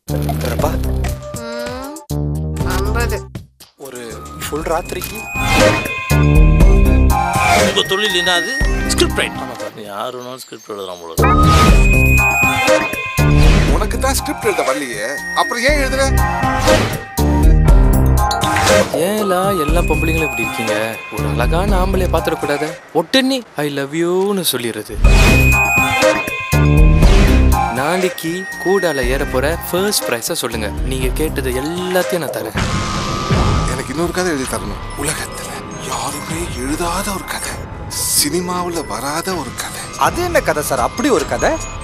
வரப்பா ஐம்பது ஒரு ஃபுல் ராத்திரிக்கு உங்க தொழில் என்னது ஸ்கிரிப்ட் ரைட் யார் வேணாலும் ஸ்கிரிப்ட் எழுதலாம் போல உனக்கு தான் ஸ்கிரிப்ட் எழுத வரலையே அப்புறம் ஏன் எழுதுற ஏன்லா எல்லா பொம்பளைங்களும் இப்படி இருக்கீங்க ஒரு அழகான ஆம்பளைய பாத்துடக்கூடாது ஒட்டனே ஐ லவ் யூன்னு சொல்லிடுறது நாளைக்கு கூடால ஏற போற ஃபர்ஸ்ட் ப்ரைஸை சொல்லுங்க நீங்க கேட்டது எல்லாத்தையும் நான் தரேன் எனக்கு இன்னொரு கதை எழுதி தரணும் உலகத்துல யாருமே எழுதாத ஒரு கதை சினிமாவுல வராத ஒரு கதை அது என்ன கதை சார் அப்படி ஒரு கதை